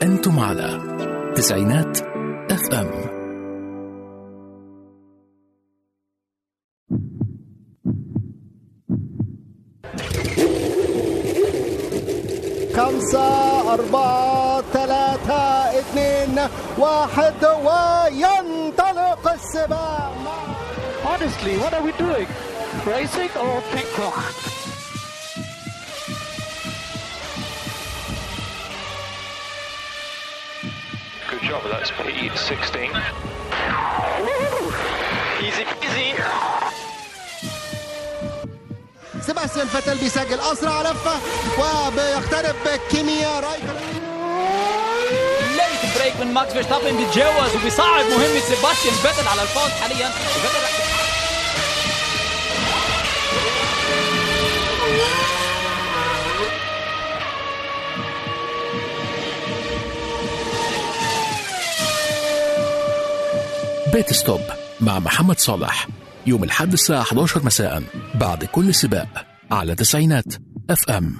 أنتم على تسعينات اف ام خمسة أربعة ثلاثة اثنين واحد وينطلق السباق Honestly, what are we doing? Racing or ping pong? Good job, that's P16. Easy peasy. سيباستيان فتل بيسجل أسرع لفة وبيقترب كيميا رايكر ليت بريك من ماكس فيرستابن بيتجاوز وبيصعب مهمة سيباستيان فيتل على الفوز حاليا وفيتل رح- بيت ستوب مع محمد صالح يوم الحد الساعة 11 مساء بعد كل سباق على تسعينات اف ام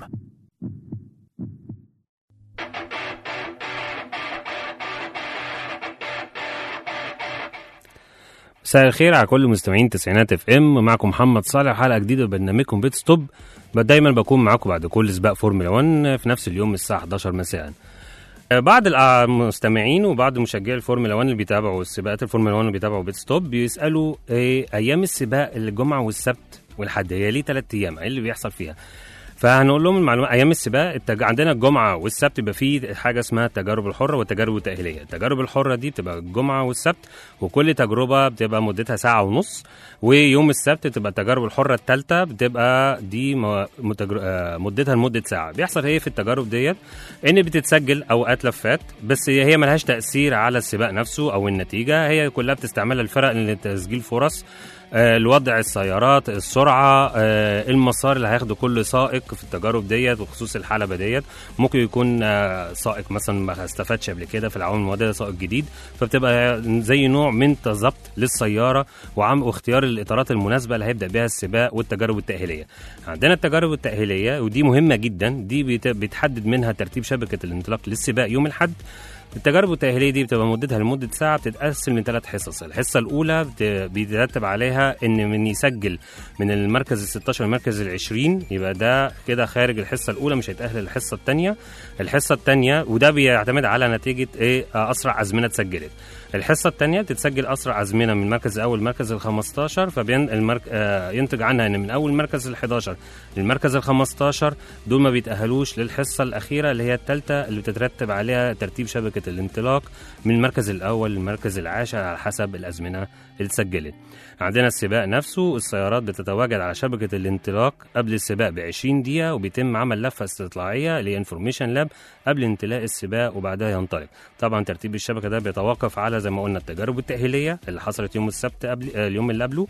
مساء الخير على كل مستمعين تسعينات اف ام معكم محمد صالح حلقه جديده من برنامجكم بيت ستوب دايما بكون معاكم بعد كل سباق فورمولا 1 في نفس اليوم الساعه 11 مساء آه، بعض المستمعين وبعض مشجعي الفورمولا 1 اللي بيتابعوا السباقات الفورمولا 1 اللي بيتابعوا بيت ستوب بيسالوا إيه ايام السباق الجمعه والسبت والحد هي ليه ثلاث ايام ايه اللي بيحصل فيها فهنقول لهم المعلومات ايام السباق التج... عندنا الجمعه والسبت يبقى فيه حاجه اسمها التجارب الحره والتجارب التاهيليه التجارب الحره دي بتبقى الجمعه والسبت وكل تجربه بتبقى مدتها ساعه ونص ويوم السبت بتبقى التجارب الحره الثالثه بتبقى دي م... متجر... آه، مدتها لمده ساعه بيحصل ايه في التجارب ديت ان بتتسجل اوقات لفات بس هي ملهاش تاثير على السباق نفسه او النتيجه هي كلها بتستعملها الفرق لتسجيل فرص آه، الوضع السيارات السرعه آه، المسار اللي هياخده كل سائق في التجارب ديت وخصوص الحلبه ديت ممكن يكون آه، سائق مثلا ما استفادش قبل كده في العوامل المعدله سائق جديد فبتبقى زي نوع من تظبط للسياره وعم واختيار الاطارات المناسبه اللي هيبدا بها السباق والتجارب التاهيليه عندنا التجارب التاهيليه ودي مهمه جدا دي بت- بتحدد منها ترتيب شبكه الانطلاق للسباق يوم الاحد التجارب التأهيلية دي بتبقى مدتها لمدة ساعة بتتقسم من ثلاث حصص، الحصة الأولى بت- بيترتب عليها إن من يسجل من المركز ال 16 للمركز ال 20 يبقى ده كده خارج الحصة الأولى مش هيتأهل للحصة الثانية، الحصة الثانية وده بيعتمد على نتيجة إيه آه، أسرع أزمنة اتسجلت. الحصة الثانية بتتسجل أسرع أزمنة من المركز الأول للمركز ال 15 فبين المرك... آه ينتج عنها إن من أول المركز ال 11 للمركز ال 15 دول ما بيتأهلوش للحصة الأخيرة اللي هي الثالثة اللي بتترتب عليها ترتيب شبكة الانطلاق من المركز الأول للمركز العاشر على حسب الأزمنة اللي اتسجلت. عندنا السباق نفسه السيارات بتتواجد على شبكة الانطلاق قبل السباق ب 20 دقيقة وبيتم عمل لفة استطلاعية اللي هي انفورميشن لاب قبل انتهاء السباق وبعدها ينطلق. طبعا ترتيب الشبكة ده بيتوقف على زي ما قلنا التجارب التأهيلية اللي حصلت يوم السبت قبل آه، اليوم اللي قبله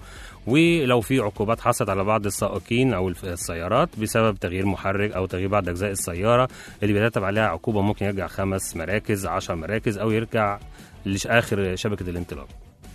ولو في عقوبات حصلت على بعض السائقين او الف- السيارات بسبب تغيير محرك او تغيير بعض اجزاء السياره اللي بيترتب عليها عقوبه ممكن يرجع خمس مراكز عشر مراكز او يرجع لاخر شبكه الانطلاق.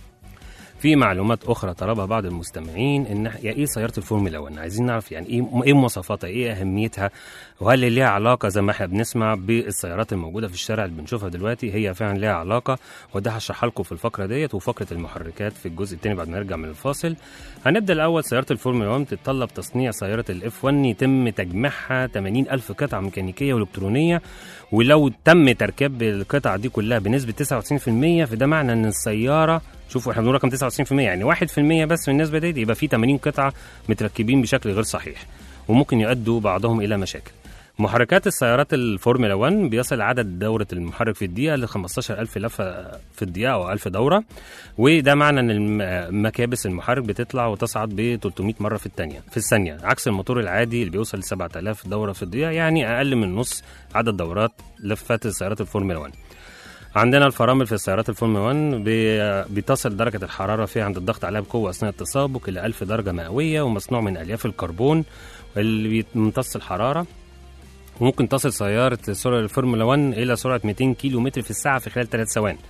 في معلومات اخرى طلبها بعض المستمعين ان يعني ايه سياره الفورمولا 1 عايزين نعرف يعني ايه ايه مواصفاتها ايه اهميتها وهل ليها علاقه زي ما احنا بنسمع بالسيارات الموجوده في الشارع اللي بنشوفها دلوقتي هي فعلا ليها علاقه وده هشرحها لكم في الفقره ديت وفقره المحركات في الجزء الثاني بعد ما نرجع من الفاصل هنبدا الاول سياره الفورمولا 1 بتتطلب تصنيع سياره الاف 1 يتم تجميعها 80 الف قطعه ميكانيكيه والكترونيه ولو تم تركيب القطع دي كلها بنسبه 99% فده معنى ان السياره شوفوا احنا بنقول رقم 99% يعني 1% بس من النسبه دي يبقى في 80 قطعه متركبين بشكل غير صحيح وممكن يؤدوا بعضهم الى مشاكل محركات السيارات الفورمولا 1 بيصل عدد دورة المحرك في الدقيقة ل 15000 لفة في الدقيقة أو 1000 دورة وده معنى إن الم- مكابس المحرك بتطلع وتصعد ب 300 مرة في الثانية في الثانية عكس الموتور العادي اللي بيوصل ل 7000 دورة في الدقيقة يعني أقل من نص عدد دورات لفات السيارات الفورمولا 1 عندنا الفرامل في السيارات الفورمولا 1 بي- بتصل درجة الحرارة فيها عند الضغط عليها بقوة أثناء التسابق إلى 1000 درجة مئوية ومصنوع من ألياف الكربون اللي بيمتص الحرارة وممكن تصل سيارة سرعة الفورمولا 1 إلى سرعة 200 كيلو متر في الساعة في خلال 3 ثواني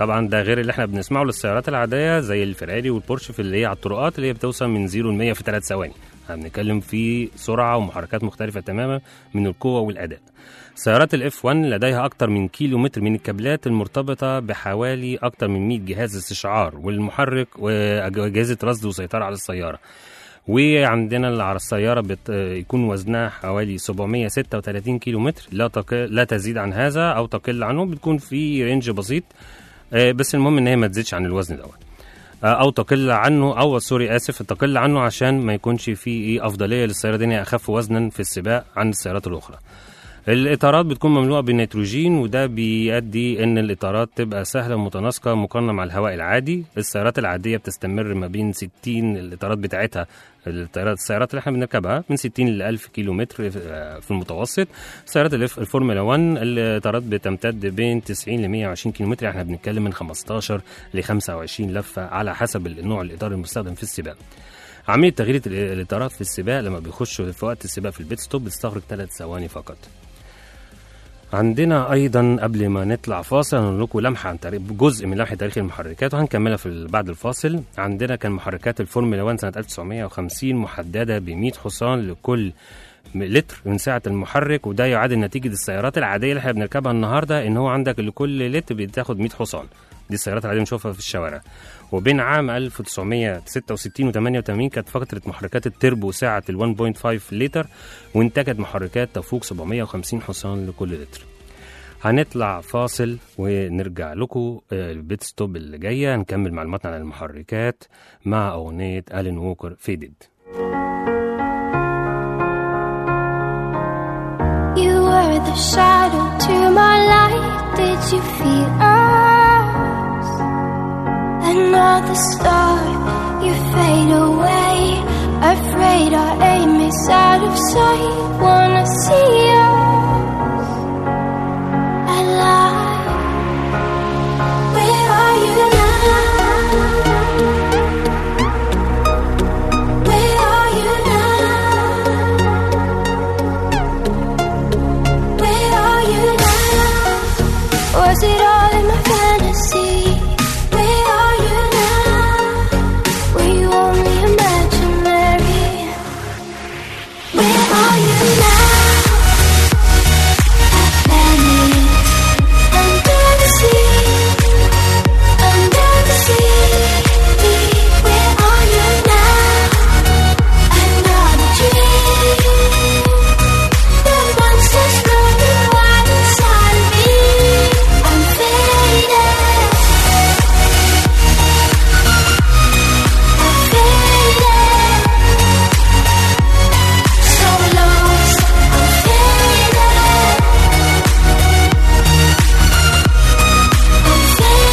طبعا ده غير اللي احنا بنسمعه للسيارات العاديه زي الفيراري والبورش في اللي هي على الطرقات اللي هي بتوصل من 0 ل 100 في 3 ثواني احنا بنتكلم في سرعه ومحركات مختلفه تماما من القوه والاداء سيارات الاف 1 لديها اكثر من كيلو متر من الكابلات المرتبطه بحوالي اكثر من 100 جهاز استشعار والمحرك واجهزه رصد وسيطره على السياره وعندنا اللي على السيارة بت... يكون وزنها حوالي 736 كيلو متر لا, تق... لا تزيد عن هذا أو تقل عنه بتكون في رينج بسيط آه، بس المهم إن هي ما تزيدش عن الوزن دوت آه، أو تقل عنه أو سوري آسف تقل عنه عشان ما يكونش في إيه أفضلية للسيارة دي إن هي أخف وزنا في السباق عن السيارات الأخرى الاطارات بتكون مملوءه بالنيتروجين وده بيؤدي ان الاطارات تبقى سهله ومتناسقه مقارنه مع الهواء العادي السيارات العاديه بتستمر ما بين 60 الاطارات بتاعتها الطيارات السيارات اللي احنا بنركبها من 60 ل 1000 كيلو متر في في المتوسط سيارات الف- الفورمولا 1 الاطارات بتمتد بين 90 ل 120 كيلو متر احنا بنتكلم من 15 ل 25 لفه على حسب النوع الاطار المستخدم في السباق عمليه تغيير ال- الاطارات في السباق لما بيخشوا في وقت السباق في البيت ستوب بتستغرق 3 ثواني فقط عندنا ايضا قبل ما نطلع فاصل هنقول لكم لمحه عن تاريخ جزء من لمحه تاريخ المحركات وهنكملها في ال- بعد الفاصل عندنا كان محركات الفورمولا 1 سنه 1950 محدده ب 100 حصان لكل م- لتر من سعه المحرك وده يعادل نتيجه السيارات العاديه اللي احنا بنركبها النهارده ان هو عندك لكل لتر بتاخد 100 حصان دي السيارات العاديه بنشوفها في الشوارع وبين عام 1966 و 88 كانت فتره محركات التربو سعه ال 1.5 لتر وانتجت محركات تفوق 750 حصان لكل لتر هنطلع فاصل ونرجع لكم آه، البيت ستوب اللي جايه هنكمل معلوماتنا عن المحركات مع اغنيه الين ووكر فيدد You were the shadow to my light. Did you feel us? Another star, you fade away. Afraid our aim is out of sight. Wanna see us alive? Where are you now? Where are you now? Where are you now? Was it all in my fantasy? Where are you now? Were you only imaginary? Where are you now? Atlantis, under the sea, under the sea. Where are you now? Another dream. The monsters running wild inside of me. I'm faded. I'm faded. So lost. I'm faded. I'm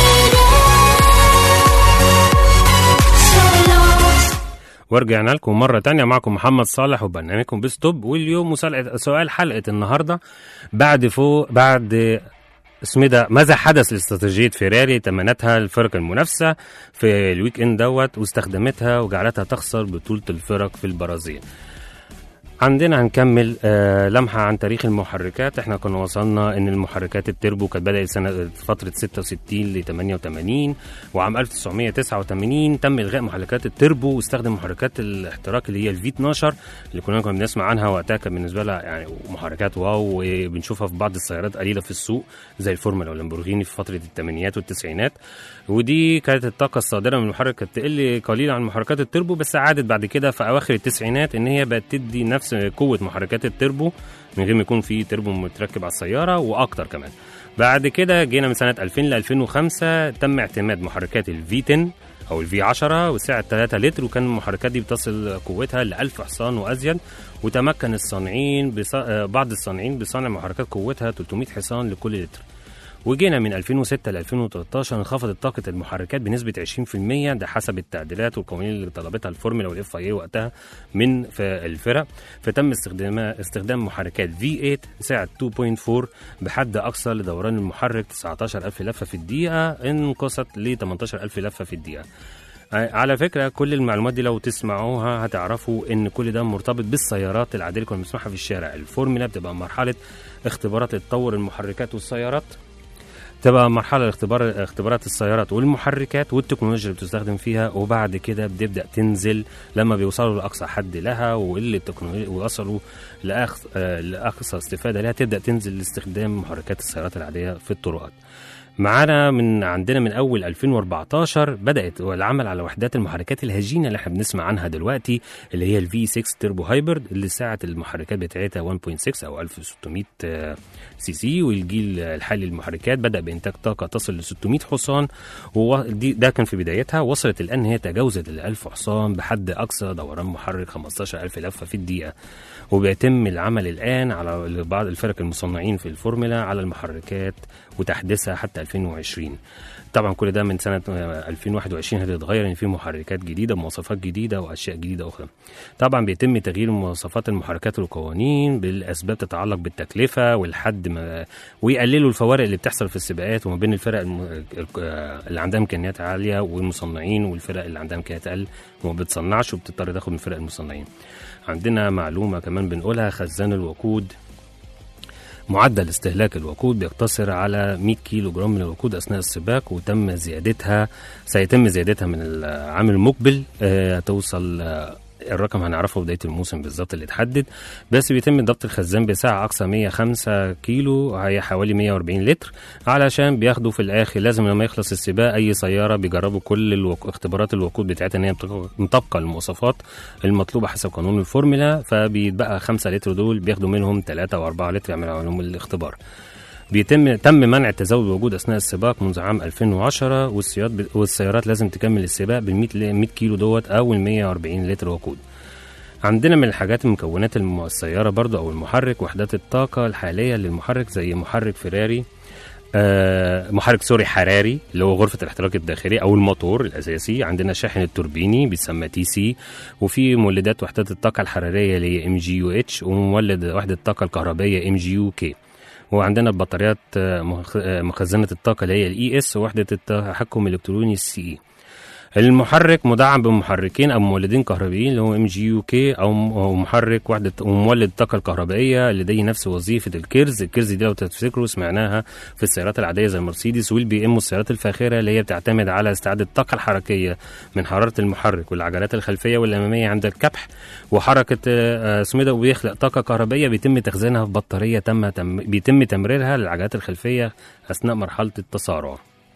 faded. So lost. ورجعنا لكم مرة تانية معكم محمد صالح وبرنامجكم بستوب واليوم مسألة سؤال حلقة النهاردة بعد فوق بعد اسمه ده ماذا حدث لاستراتيجية فيراري تمنتها الفرق المنافسة في الويك اند دوت واستخدمتها وجعلتها تخسر بطولة الفرق في البرازيل عندنا هنكمل آه لمحة عن تاريخ المحركات احنا كنا وصلنا ان المحركات التربو كانت بدأت سنة فترة 66 ل 88 وعام 1989 تم الغاء محركات التربو واستخدم محركات الاحتراق اللي هي الفي 12 اللي كنا كنا بنسمع عنها وقتها كان بالنسبة لها يعني محركات واو وبنشوفها في بعض السيارات قليلة في السوق زي الفورمولا واللامبورغيني في فترة الثمانينات والتسعينات ودي كانت الطاقة الصادرة من المحرك كانت تقل قليلا عن محركات التربو بس عادت بعد كده في أواخر التسعينات إن هي بقت تدي نفس قوة محركات التربو من غير ما يكون في تربو متركب على السيارة وأكتر كمان بعد كده جينا من سنة 2000 ل 2005 تم اعتماد محركات الفي 10 او الفي 10 وسعه 3 لتر وكان المحركات دي بتصل قوتها ل 1000 حصان وازيد وتمكن الصانعين بص... آه، بعض الصانعين بصنع محركات قوتها 300 حصان لكل لتر وجينا من 2006 ل 2013 انخفضت طاقة المحركات بنسبة 20% ده حسب التعديلات والقوانين اللي طلبتها الفورمولا والاف اي وقتها من في الفرق فتم استخدام استخدام محركات V8 سعة 2.4 بحد أقصى لدوران المحرك 19000 لفة في الدقيقة انقصت ل 18000 لفة في الدقيقة على فكرة كل المعلومات دي لو تسمعوها هتعرفوا ان كل ده مرتبط بالسيارات العادية اللي كنا بنسمعها في الشارع الفورمولا بتبقى مرحلة اختبارات لتطور المحركات والسيارات تبقى مرحلة لاختبار اختبارات السيارات والمحركات والتكنولوجيا اللي بتستخدم فيها وبعد كده بتبدأ تنزل لما بيوصلوا لأقصى حد لها واللي التكنولوجيا وصلوا لأقصى آه، لأقصى استفادة لها تبدأ تنزل لاستخدام محركات السيارات العادية في الطرقات. معانا من عندنا من اول 2014 بدات العمل على وحدات المحركات الهجينه اللي احنا بنسمع عنها دلوقتي اللي هي الفي 6 تربو هايبرد اللي ساعه المحركات بتاعتها 1.6 او 1600 آه، سي سي والجيل الحالي للمحركات بدا بانتاج طاقه تصل ل 600 حصان ودي ده كان في بدايتها وصلت الان هي تجاوزت ال 1000 حصان بحد اقصى دوران محرك 15000 لفه في الدقيقه وبيتم العمل الان على بعض الفرق المصنعين في الفورمولا على المحركات وتحديثها حتى 2020 طبعا كل ده من سنه آه، 2021 هتتغير ان في محركات جديده مواصفات جديده واشياء جديده اخرى طبعا بيتم تغيير مواصفات المحركات والقوانين بالاسباب تتعلق بالتكلفه والحد ما ويقللوا الفوارق اللي بتحصل في السباقات وما بين الفرق الم... آه، اللي عندها امكانيات عاليه والمصنعين والفرق اللي عندها امكانيات اقل وما بتصنعش وبتضطر تاخد من فرق المصنعين عندنا معلومه كمان بنقولها خزان الوقود معدل استهلاك الوقود بيقتصر على 100 كيلو جرام من الوقود اثناء السباق وتم زيادتها سيتم زيادتها من العام المقبل آه، توصل آه، الرقم هنعرفه بدايه الموسم بالظبط اللي اتحدد بس بيتم ضبط الخزان بسعه اقصى 105 كيلو هي حوالي 140 لتر علشان بياخدوا في الاخر لازم لما يخلص السباق اي سياره بيجربوا كل الوق... اختبارات الوقود بتاعتها ان هي مطابقة- مطابقه للمواصفات المطلوبه حسب قانون الفورمولا فبيتبقى 5 لتر دول بياخدوا منهم 3 و4 لتر يعملوا عليهم الاختبار بيتم تم منع التزاوج الوقود اثناء السباق منذ عام 2010 والسيارات والسيارات لازم تكمل السباق بال 100 100 كيلو دوت او ال 140 لتر وقود. عندنا من الحاجات المكونات الم- السياره برضو او المحرك وحدات الطاقه الحاليه للمحرك زي محرك فيراري آه محرك سوري حراري اللي هو غرفه الاحتراق الداخلي او الموتور الاساسي عندنا شاحن التوربيني بيسمى تي سي وفي مولدات وحدات الطاقه الحراريه اللي هي ام جي يو اتش ومولد وحده الطاقه الكهربائيه ام جي يو كي وعندنا البطاريات آه، مخ- آه، مخزنه الطاقه اللي هي الاي اس ووحده التحكم الالكتروني السي اي المحرك مدعم بمحركين او مولدين كهربائيين اللي هو ام جي يو كي او م- أو محرك وحده ومولد الطاقه الكهربائيه اللي دي نفس وظيفه الكيرز الكيرز دي لو تفتكروا سمعناها في السيارات العاديه زي المرسيدس والبي ام والسيارات الفاخره اللي هي بتعتمد على استعاده الطاقه الحركيه من حراره المحرك والعجلات الخلفيه والاماميه عند الكبح وحركه آه، اسمه إيه ده وبيخلق طاقه كهربائيه بيتم تخزينها في بطاريه تم تم بيتم تمريرها للعجلات الخلفيه اثناء مرحله التسارع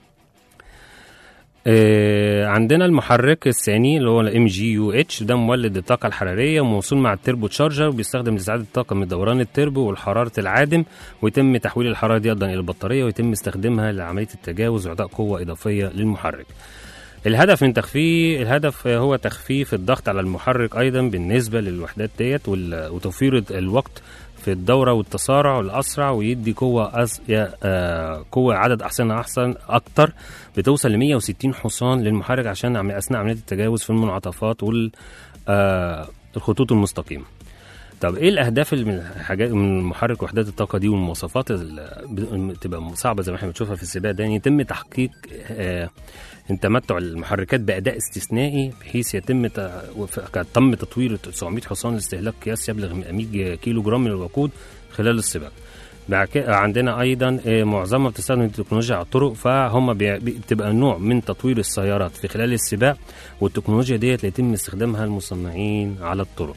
آه، عندنا المحرك الثاني اللي هو الام جي يو اتش ده مولد الطاقه الحراريه وموصول مع التربو تشارجر وبيستخدم لاستعاده الطاقه من دوران التربو والحراره العادم ويتم تحويل الحراره دي ايضا الى البطاريه ويتم استخدامها لعمليه التجاوز واعطاء قوه اضافيه للمحرك الهدف من تخفيف الهدف هو تخفيف الضغط على المحرك ايضا بالنسبه للوحدات ديت وال- وتوفير الوقت في الدورة والتسارع الأسرع ويدي قوة أس... يا- آه قوة عدد أحصنة أحسن أكتر بتوصل ل 160 حصان للمحرك عشان عم- أثناء عملية التجاوز في المنعطفات وال آه الخطوط المستقيمة. طب ايه الاهداف اللي من الحاجات من محرك وحدات الطاقه دي والمواصفات اللي بتبقى صعبه زي ما احنا بنشوفها في السباق ده ان يتم تحقيق آه ان تمتع المحركات باداء استثنائي بحيث يتم ت- وف- تم تطوير 900 حصان لاستهلاك قياس يبلغ 100 كيلو جرام من الوقود خلال السباق بعد كده عندنا ايضا آه، معظمها بتستخدم التكنولوجيا على الطرق فهم بي- بتبقى نوع من تطوير السيارات في خلال السباق والتكنولوجيا ديت اللي يتم استخدامها المصنعين على الطرق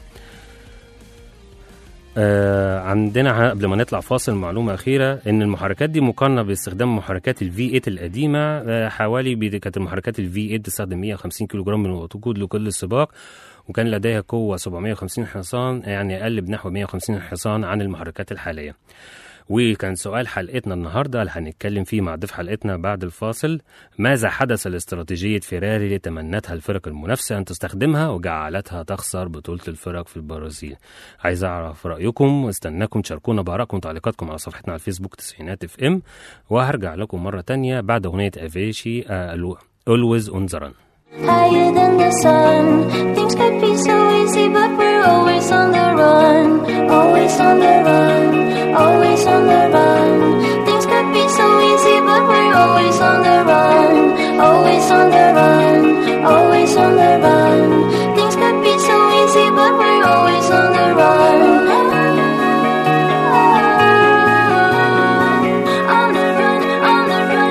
آه عندنا ه- قبل ما نطلع فاصل معلومة أخيرة إن المحركات دي مقارنة باستخدام محركات ال V8 القديمة آه حوالي بي- كانت المحركات ال V8 تستخدم 150 كيلو جرام من الوقود لكل سباق وكان لديها قوة 750 حصان يعني أقل بنحو 150 حصان عن المحركات الحالية وكان سؤال حلقتنا النهارده اللي هنتكلم فيه مع ضيف حلقتنا بعد الفاصل ماذا حدث لاستراتيجية فيراري اللي تمنتها الفرق المنافسة أن تستخدمها وجعلتها تخسر بطولة الفرق في البرازيل عايز أعرف رأيكم واستناكم تشاركونا بآرائكم وتعليقاتكم على صفحتنا على الفيسبوك تسعينات اف ام وهرجع لكم مرة تانية بعد أغنية أفيشي Always on the run Higher than the sun. Things could be so easy, but we're always on the run. Always on the run. Always on the run. Things could be so easy, but we're always on the run. Always on the run. Always on the run. Things could be so easy, but we're always on the run. On the run, on the run.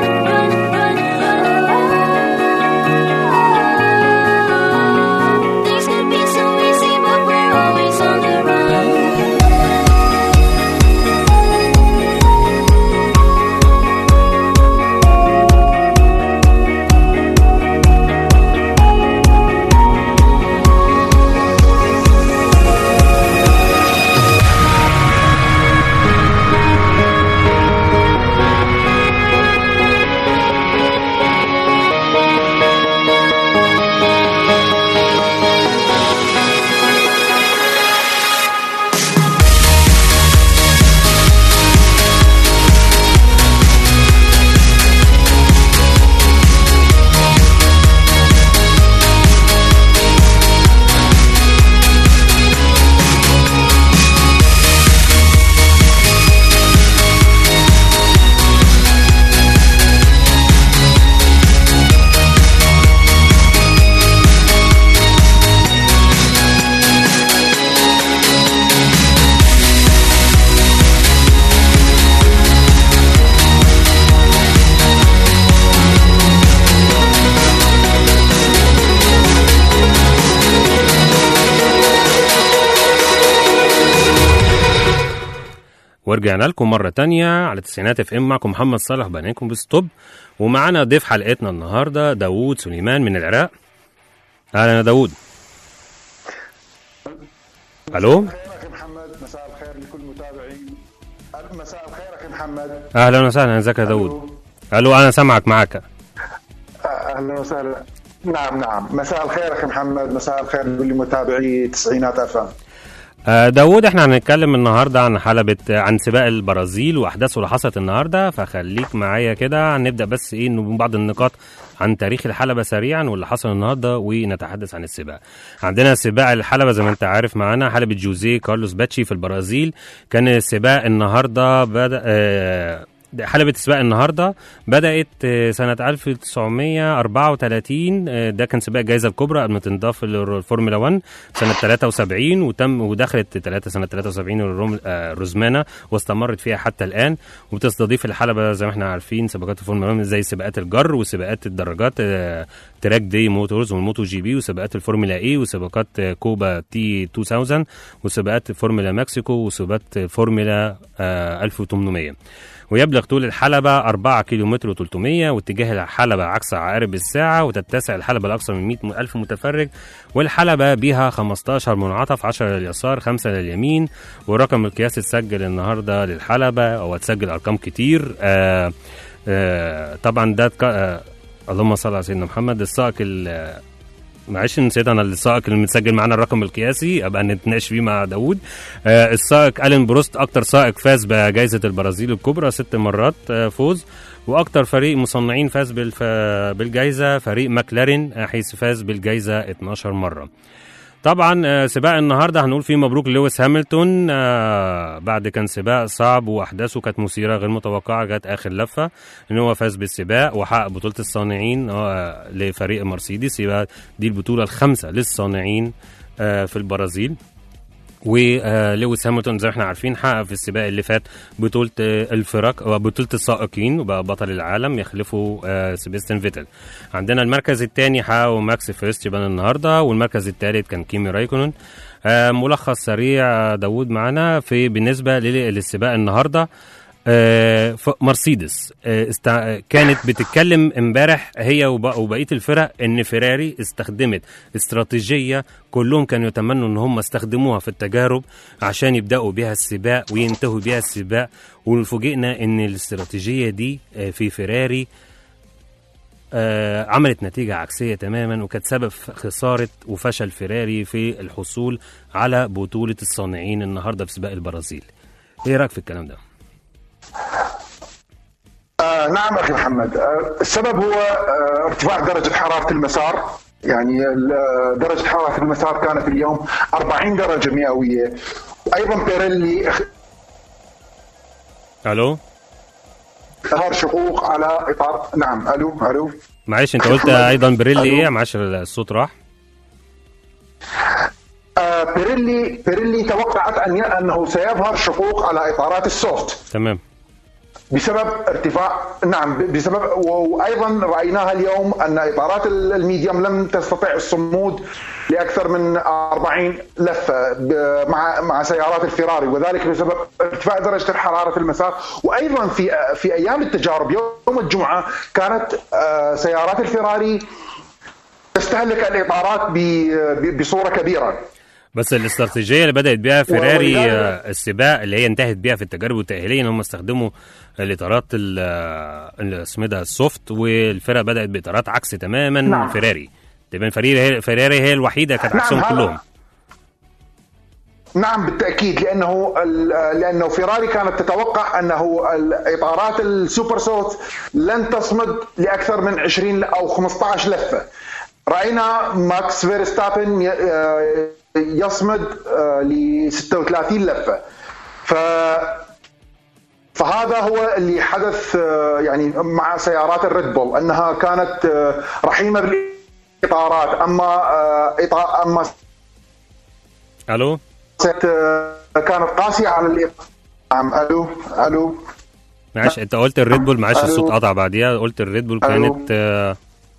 ورجعنا لكم مرة تانية على تسعينات اف ام معكم محمد صالح بنيكم بستوب ومعانا ضيف حلقتنا النهاردة داوود سليمان من العراق أهلا يا داوود ألو اخي محمد مساء الخير لكل المتابعين مساء الخير اخي محمد أهلا وسهلا ازيك يا داوود ألو أنا سامعك معك اهلا وسهلا نعم نعم مساء الخير اخي محمد مساء الخير لكل متابعي تسعينات افهم آه، داوود احنا هنتكلم النهارده عن حلبة عن سباق البرازيل واحداثه اللي حصلت النهارده فخليك معايا كده هنبدا بس ايه إنه بعض النقاط عن تاريخ الحلبة سريعا واللي حصل النهارده ونتحدث عن السباق. عندنا سباق الحلبة زي ما انت عارف معانا حلبة جوزيه كارلوس باتشي في البرازيل كان السباق النهارده بدا آه حلبة سباق النهارده بدأت آه، سنة 1934 آه، ده كان سباق الجائزة الكبرى قبل ما تنضاف للفورمولا 1 سنة 73 وتم ودخلت 3 سنة 73 الروم- آه، روزمانا واستمرت فيها حتى الآن وبتستضيف الحلبة زي ما احنا عارفين سباقات الفورمولا 1 زي سباقات الجر وسباقات الدراجات آه، تراك دي موتورز والموتو جي بي وسباقات الفورمولا اي وسباقات آه، كوبا تي 2000 وسباقات فورمولا مكسيكو وسباقات فورمولا آه، 1800 ويبلغ طول الحلبة 4 كيلومتر و300 واتجاه الحلبة عكس عقارب الساعة وتتسع الحلبة لأكثر من 100 ألف متفرج والحلبة بها 15 منعطف 10 لليسار 5 لليمين والرقم القياسي اتسجل النهاردة للحلبة أو اتسجل أرقام كتير آه آه طبعا ده تك- آه اللهم صل على سيدنا محمد السائق ال- معلش نسيت انا السائق اللي متسجل معانا الرقم القياسي ابقى نتناقش فيه مع داوود آه السائق الين بروست اكتر سائق فاز بجائزه البرازيل الكبرى ست مرات آه فوز واكتر فريق مصنعين فاز بالف... بالجائزه فريق ماكلارين آه، حيث فاز بالجائزه 12 مره طبعا آه، سباق النهارده هنقول فيه مبروك لويس هامilton آه، بعد كان سباق صعب واحداثه كانت مثيره غير متوقعه جت اخر لفه ان هو فاز بالسباق وحقق بطوله الصانعين آه، لفريق مرسيدس يبقى دي البطوله الخامسه للصانعين آه، في البرازيل ولويس هامilton زي ما احنا عارفين حقق في السباق اللي فات بطولة آه، الفرق أو بطولة السائقين وبقى بطل العالم يخلفه آه، سيباستيان فيتل عندنا المركز الثاني حققه ماكس فيرستيبان النهارده والمركز الثالث كان كيمي رايكونن آه، ملخص سريع آه، داوود معانا في بالنسبة لل- للسباق النهارده آه، ف- مرسيدس آه، است- كانت بتتكلم امبارح هي وب- وبقيه الفرق ان فيراري استخدمت استراتيجيه كلهم كانوا يتمنوا ان هم استخدموها في التجارب عشان يبداوا بيها السباق وينتهوا بيها السباق وفوجئنا ان الاستراتيجيه دي آه، في فيراري آه، عملت نتيجة عكسية تماما وكانت سبب في خسارة وفشل فيراري في الحصول على بطولة الصانعين النهاردة في سباق البرازيل ايه رأيك في الكلام ده؟ آه نعم اخي محمد آه السبب هو آه ارتفاع درجه حراره المسار يعني ال- آه، درجه حراره المسار كانت اليوم 40 درجه مئويه ايضا بيريلي اخ- الو ظهر شقوق على اطار نعم الو الو معلش انت قلت ايضا بريلي ايه معلش الصوت راح آه بيريلي بيريلي توقعت ان انه سيظهر شقوق على اطارات السوفت تمام بسبب ارتفاع نعم بسبب وايضا رايناها اليوم ان اطارات الميديوم لم تستطيع الصمود لاكثر من 40 لفه ب- مع مع سيارات الفيراري وذلك بسبب ارتفاع درجه الحراره في المسار وايضا في في ايام التجارب يوم الجمعه كانت آه، سيارات الفيراري تستهلك الاطارات ب- ب- بصوره كبيره بس الاستراتيجيه اللي بدات بيها فيراري ولذلك- آه، السباق اللي هي انتهت بيها في التجارب التاهيليه ان هم استخدموا الاطارات ال- آه، اللي اسمه ده السوفت والفرق بدات باطارات عكس تماما نعم. فيراري تقريبا فيراري هي فيراري هي الوحيده كانت نعم، عكسهم هذا- كلهم نعم بالتاكيد لانه ال- لانه فيراري كانت تتوقع انه الاطارات السوبر سوت لن تصمد لاكثر من 20 او 15 لفه. راينا ماكس فيرستابن ي- آه، يصمد ل 36 لفه. ف فهذا هو اللي حدث آه، يعني مع سيارات الريد بول انها كانت آه، رحيمه بالاطارات اما آه، إطار اما الو ست- كانت قاسيه على الاطار نعم الو الو معلش انت قلت الريد بول معلش ألو. الصوت قطع بعديها قلت الريد بول ألو. كانت آه،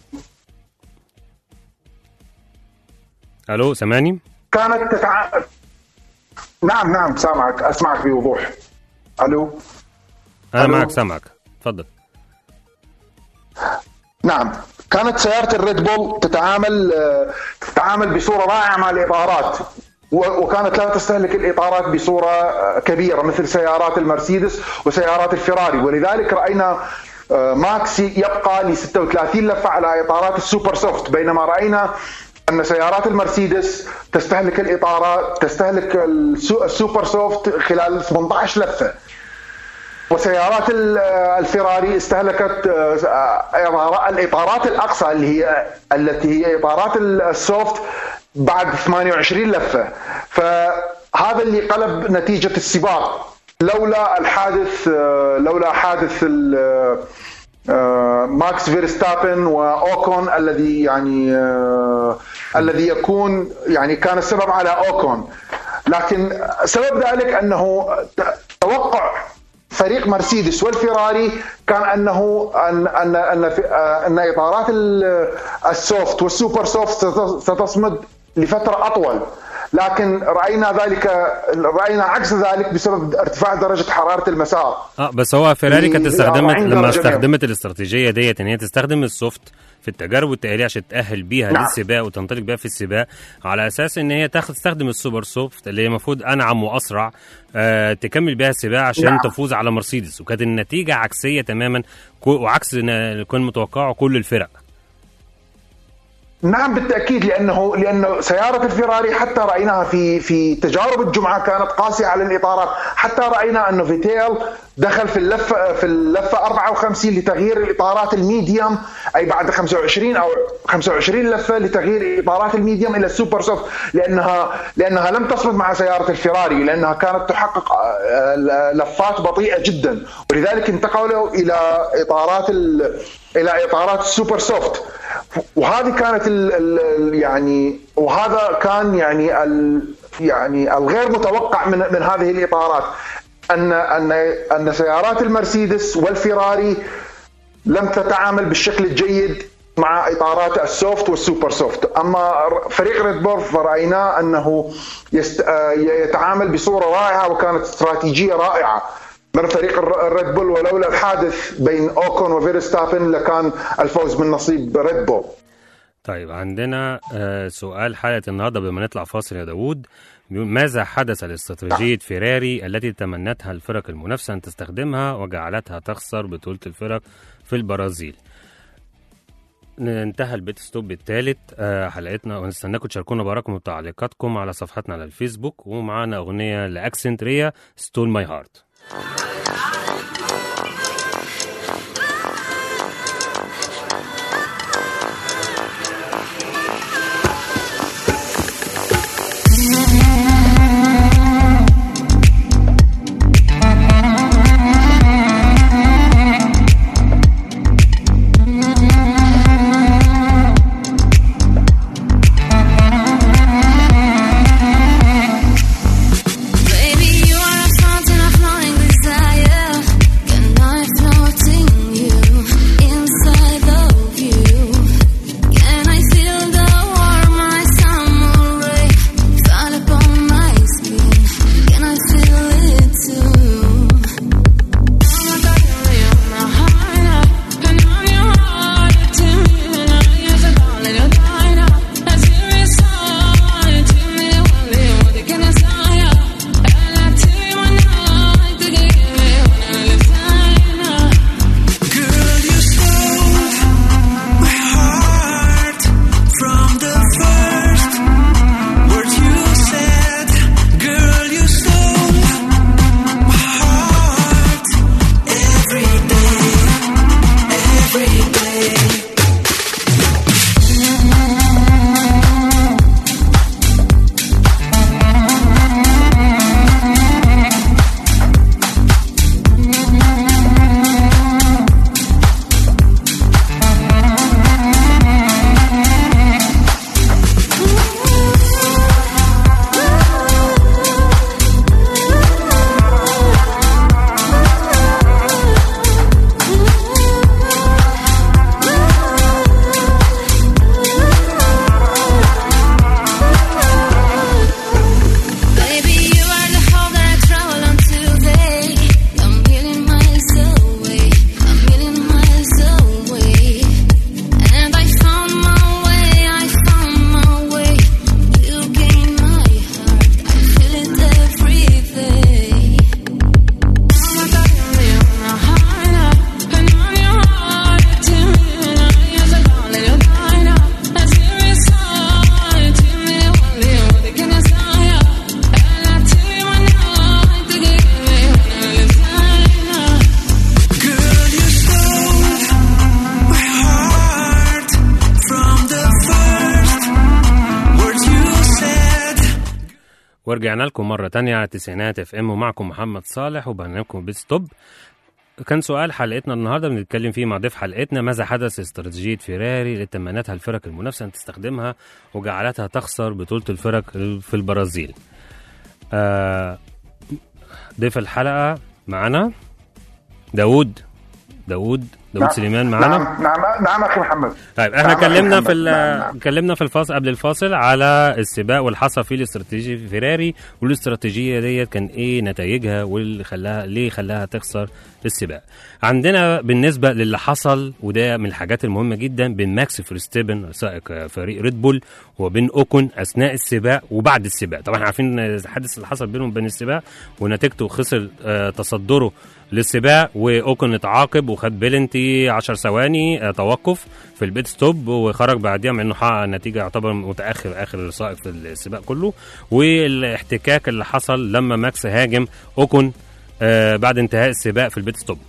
الو سامعني كانت تتع... نعم نعم سامعك اسمعك بوضوح الو انا ألو. معك سامعك اتفضل نعم كانت سيارة الريد بول تتعامل آه، تتعامل بصورة رائعة مع الإطارات و- وكانت لا تستهلك الإطارات بصورة آه، كبيرة مثل سيارات المرسيدس وسيارات الفيراري ولذلك رأينا آه، ماكس يبقى ل 36 لفة على إطارات السوبر سوفت بينما رأينا أن سيارات المرسيدس تستهلك الإطارات تستهلك السو- السوبر سوفت خلال 18 لفة وسيارات ال- الفيراري استهلكت آه، الاطارات الاقصى اللي هي التي هي اطارات السوفت بعد 28 لفه فهذا اللي قلب نتيجه السباق لولا الحادث آه، لولا حادث ال- آه، ماكس فيرستابن واوكون الذي يعني آه، الذي يكون يعني كان السبب على اوكون لكن سبب ذلك انه ت- توقع فريق مرسيدس والفيراري كان انه ان ان ان, في- آه، أن اطارات ال- السوفت والسوبر سوفت ست- ستصمد لفتره اطول لكن راينا ذلك راينا عكس ذلك بسبب ارتفاع درجه حراره المسار اه بس هو فيراري هي- كانت هي استخدمت 40 لما درجة استخدمت الاستراتيجيه ديت ان هي تستخدم السوفت في التجارب التأهيلية عشان تأهل بيها نعم. للسباق وتنطلق بيها في السباق على أساس إن هي تاخد تستخدم السوبر سوفت اللي هي المفروض أنعم وأسرع آه تكمل بيها السباق عشان نعم. تفوز على مرسيدس وكانت النتيجة عكسية تماما كو- وعكس اللي كان متوقعه كل الفرق نعم بالتاكيد لانه لانه سياره الفيراري حتى رايناها في في تجارب الجمعه كانت قاسيه على الاطارات، حتى راينا انه فيتيل دخل في اللفه في اللفه 54 لتغيير الاطارات الميديوم اي بعد 25 او 25 لفه لتغيير اطارات الميديوم الى السوبر سوفت لانها لانها لم تصمد مع سياره الفيراري لانها كانت تحقق آه، لفات بطيئه جدا ولذلك انتقلوا الى اطارات ال- الى اطارات السوبر سوفت وهذه كانت ال ال يعني وهذا كان يعني ال يعني الغير متوقع من من هذه الاطارات ان ان ان سيارات المرسيدس والفيراري لم تتعامل بالشكل الجيد مع اطارات السوفت والسوبر سوفت اما فريق ريد بول فرايناه انه يست... آه، يتعامل بصوره رائعه وكانت استراتيجيه رائعه من فريق الر- الريد بول ولولا الحادث بين اوكون وفيرستابن لكان الفوز من نصيب ريد بول طيب عندنا آه، سؤال حلقة النهاردة قبل ما نطلع فاصل يا داوود بيقول ماذا حدث لاستراتيجية فيراري التي تمنتها الفرق المنافسة أن تستخدمها وجعلتها تخسر بطولة الفرق في البرازيل انتهى البيت ستوب الثالث آه، حلقتنا ونستناكم تشاركونا بارقكم وتعليقاتكم على صفحتنا على الفيسبوك ومعانا أغنية لأكسنت ريا ستول ماي هارت Baby, you are a fountain of flowing desire. ورجعنا لكم مرة تانية على تسعينات اف ام ومعكم محمد صالح وبرنامجكم بيت ستوب كان سؤال حلقتنا النهارده بنتكلم فيه مع ضيف حلقتنا ماذا حدث استراتيجية فيراري اللي تمنتها الفرق المنافسة ان تستخدمها وجعلتها تخسر بطولة الفرق في البرازيل. آه ضيف الحلقة معانا داوود داوود داوود نعم. سليمان معانا نعم نعم نعم اخي محمد طيب احنا نعم، اتكلمنا محمد. في ال- نعم، نعم. اتكلمنا في الفاصل قبل الفاصل على السباق واللي حصل فيه الاستراتيجيه في فيراري والاستراتيجيه ديت كان ايه نتائجها واللي خلاها ليه خلاها تخسر السباق. عندنا بالنسبه للي حصل وده من الحاجات المهمه جدا بين ماكس فيرستيبن سائق فريق ريد بول وبين اوكون اثناء السباق وبعد السباق، طبعا احنا عارفين الحادث اللي حصل بينهم بين السباق ونتيجته خسر آه، تصدره للسباق واوكن اتعاقب وخد بيلنتي 10 ثواني آه، توقف في البيت ستوب وخرج بعديها مع انه حقق نتيجه يعتبر متاخر اخر سائق في السباق كله والاحتكاك اللي حصل لما ماكس هاجم اوكن آه، بعد انتهاء السباق في البيت ستوب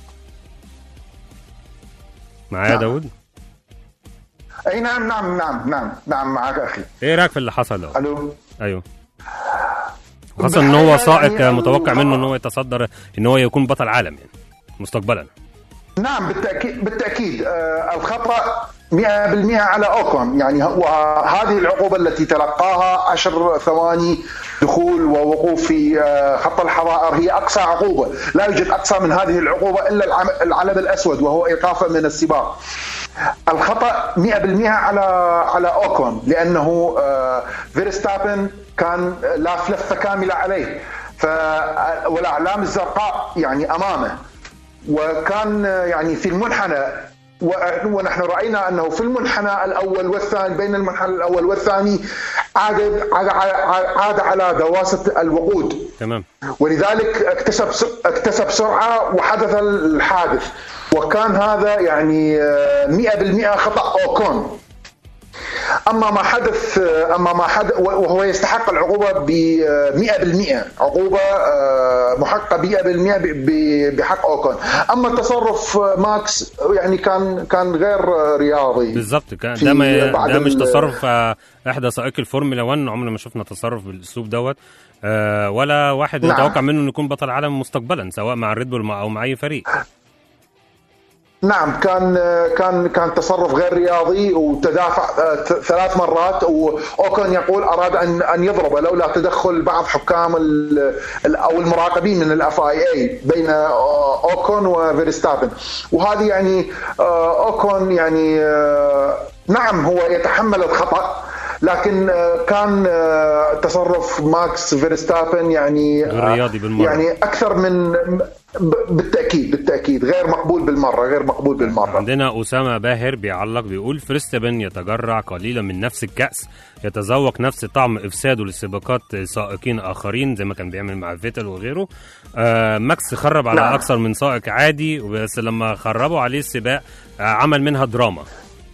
معايا نعم. داود اي نعم نعم نعم نعم نعم معك اخي ايه رايك في اللي حصل ده الو ايوه خاصة ان هو سائق يعني متوقع منه الخطأ- ان هو يتصدر ان هو يكون بطل عالم يعني مستقبلا نعم بالتاكيد بالتاكيد آه الخطا 100% على اوكون يعني هو هذه العقوبه التي تلقاها 10 ثواني دخول ووقوف في آه خط الحظائر هي اقصى عقوبه، لا يوجد اقصى من هذه العقوبه الا العم- العلم الاسود وهو ايقافه من السباق. الخطا 100% على على اوكون لانه آه فيرستابن كان لاف لفه كامله عليه ف والاعلام الزرقاء يعني امامه وكان يعني في المنحنى و- ونحن راينا انه في المنحنى الاول والثاني بين المنحنى الاول والثاني عاد عاد عاد على دواسه الوقود تمام ولذلك اكتسب س- اكتسب سرعه وحدث الحادث وكان هذا يعني آه، 100% خطا اوكون اما ما حدث اما ما حدث وهو يستحق العقوبه ب 100% عقوبه آه، محققه 100% ب- ب- بحق اوكون اما تصرف ماكس يعني كان كان غير رياضي بالظبط كان في ده ما بعد ده مش ال- تصرف آه، احدى سائقي الفورمولا 1 عمرنا ما شفنا تصرف بالاسلوب دوت آه، ولا واحد نعم. متوقع منه انه يكون بطل عالم مستقبلا سواء مع الريد بول مع- او مع اي فريق نعم كان كان كان تصرف غير رياضي وتدافع آه، ث- ثلاث مرات واوكون يقول اراد ان ان يضربه لولا تدخل بعض حكام ال- ال- او المراقبين من الاف اي اي بين آه، اوكون وفيرستابن وهذه يعني آه، اوكون يعني آه، نعم هو يتحمل الخطا لكن آه، كان آه، تصرف ماكس فيرستابن يعني غير رياضي بالمرة. يعني اكثر من ب- بالتاكيد بالتاكيد غير مقبول بالمره غير مقبول بالمره عندنا اسامه باهر بيعلق بيقول فريستبن يتجرع قليلا من نفس الكاس يتذوق نفس طعم افساده لسباقات سائقين اخرين زي ما كان بيعمل مع فيتل وغيره آه ماكس خرب على نعم. اكثر من سائق عادي بس لما خربوا عليه السباق آه عمل منها دراما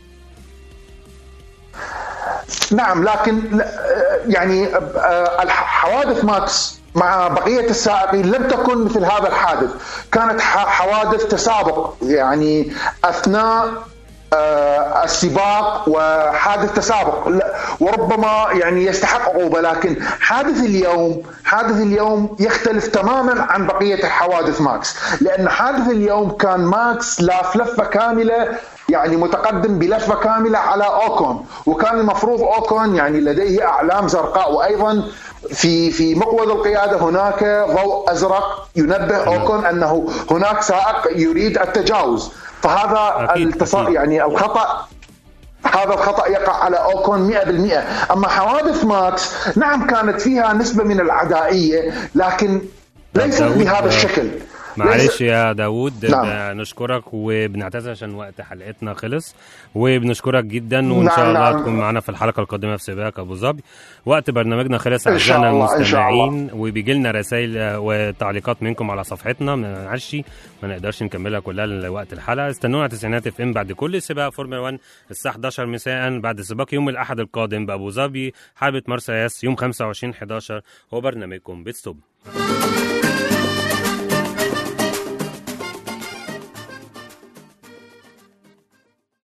نعم لكن لا- يعني آه، الح- حوادث ماكس مع بقية السائقين لم تكن مثل هذا الحادث كانت ح- حوادث تسابق يعني أثناء آه، السباق وحادث تسابق لا- وربما يعني يستحق عقوبة لكن حادث اليوم حادث اليوم يختلف تماما عن بقية الحوادث ماكس لأن حادث اليوم كان ماكس لاف لفة كاملة يعني متقدم بلفه كامله على اوكون وكان المفروض اوكون يعني لديه اعلام زرقاء وايضا في في مقود القياده هناك ضوء ازرق ينبه اوكون انه هناك سائق يريد التجاوز فهذا أكيد، التص... أكيد. يعني الخطا هذا الخطا يقع على اوكون 100% اما حوادث ماكس نعم كانت فيها نسبه من العدائيه لكن ليست داود، بهذا آه، الشكل معلش ليس- يا داوود نعم. ب- نشكرك وبنعتذر عشان وقت حلقتنا خلص وبنشكرك جدا وان نعم، شاء الله نعم. تكون معنا في الحلقه القادمه في سباق ابو ظبي وقت برنامجنا خلص إن شاء اعزائنا الله، إن شاء الله. المستمعين وبيجي لنا رسائل آه، وتعليقات منكم على صفحتنا ما نعرفش ما نقدرش نكملها كلها لوقت الحلقه استنونا على تسعينات اف ام بعد كل سباق فورمولا 1 الساعه 11 مساء بعد سباق يوم الاحد القادم بابو ظبي حلبة مرسى ياس يوم 25 11 هو برنامجكم بيت ستوب